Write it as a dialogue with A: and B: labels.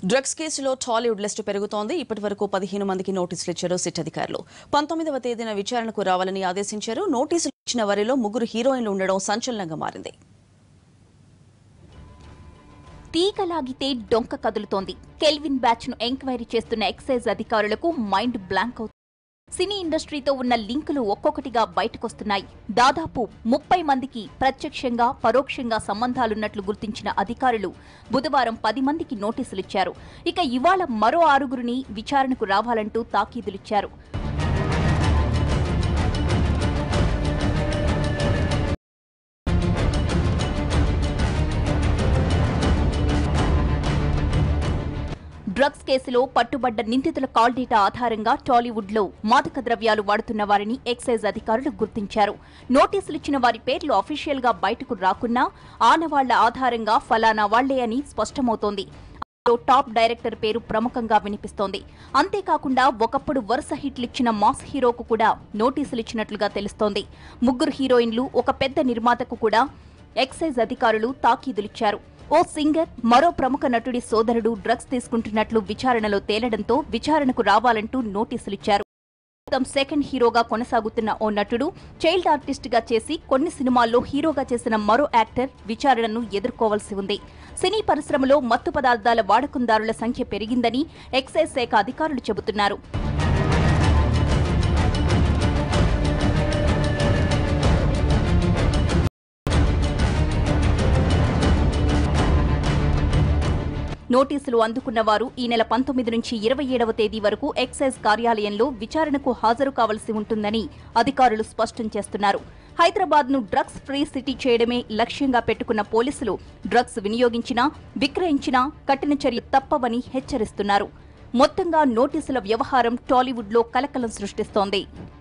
A: drugs కేసులో Tollywood list పెరుగుతోంది ఇప్పటి వరకు పదిహేను మందికి నోటీసులు ఇచ్చారు సిట్ అధికారులు పంతొమ్మిదవ తేదీన విచారణకు రావాలని ఆదేశించారు నోటీసులు ఇచ్చిన వారిలో ముగ్గురు హీరోయిన్లు ఉండడం సంచలనంగా మారింది
B: తీగ లాగితే డొంక కదులుతోంది కెల్విన్ బ్యాచ్ ను ఎంక్వైరీ చేస్తున్న ఎక్సైజ్ అధికారులకు మైండ్ బ్లాంక్ అవుతుంది సినీ ఇండస్ట్రీతో ఉన్న లింకులు ఒక్కొక్కటిగా బయటకొస్తున్నాయి దాదాపు ముప్పై మందికి ప్రత్యక్షంగా పరోక్షంగా సంబంధాలున్నట్లు గుర్తించిన అధికారులు బుధవారం పది మందికి నోటీసులిచ్చారు ఇక ఇవాళ మరో ఆరుగురిని విచారణకు రావాలంటూ తాకీదులిచ్చారు డ్రగ్స్ కేసులో పట్టుబడ్డ నిందితుల కాల్ డేటా ఆధారంగా టాలీవుడ్ లో మాదక ద్రవ్యాలు వాడుతున్న వారిని ఎక్సైజ్ అధికారులు గుర్తించారు నోటీసులిచ్చిన వారి పేర్లు అఫీషియల్ గా బయటకు రాకున్నా ఆనవాళ్ల ఆధారంగా ఫలానా వాళ్లే అని స్పష్టమవుతోంది అందులో టాప్ డైరెక్టర్ పేరు ప్రముఖంగా వినిపిస్తోంది అంతేకాకుండా ఒకప్పుడు వరుస హిట్లిచ్చిన మాస్ హీరోకు కూడా నోటీసులిచ్చినట్లుగా తెలుస్తోంది ముగ్గురు హీరోయిన్లు ఒక పెద్ద నిర్మాతకు కూడా ఎక్సైజ్ అధికారులు తాకీదులిచ్చారు ఓ సింగర్ మరో ప్రముఖ నటుడి సోదరుడు డ్రగ్స్ తీసుకుంటున్నట్లు విచారణలో తేలడంతో విచారణకు రావాలంటూ నోటీసులిచ్చారు ప్రస్తుతం సెకండ్ హీరోగా కొనసాగుతున్న ఓ నటుడు చైల్డ్ ఆర్టిస్ట్ గా చేసి కొన్ని సినిమాల్లో హీరోగా చేసిన మరో యాక్టర్ విచారణను ఎదుర్కోవాల్సి ఉంది సినీ పరిశ్రమలో మత్తు పదార్థాల వాడకందారుల సంఖ్య పెరిగిందని ఎక్సైజ్ శాఖ అధికారులు చెబుతున్నారు నోటీసులు అందుకున్న వారు ఈ నెల పంతొమ్మిది నుంచి ఇరవై ఏడవ తేదీ వరకు ఎక్సైజ్ కార్యాలయంలో విచారణకు హాజరు కావాల్సి ఉంటుందని అధికారులు స్పష్టం చేస్తున్నారు హైదరాబాద్ ను డ్రగ్స్ ఫ్రీ సిటీ చేయడమే లక్ష్యంగా పెట్టుకున్న పోలీసులు డ్రగ్స్ వినియోగించినా విక్రయించినా కఠిన చర్య తప్పవని హెచ్చరిస్తున్నారు మొత్తంగా నోటీసుల వ్యవహారం టాలీవుడ్లో కలకలం సృష్టిస్తోంది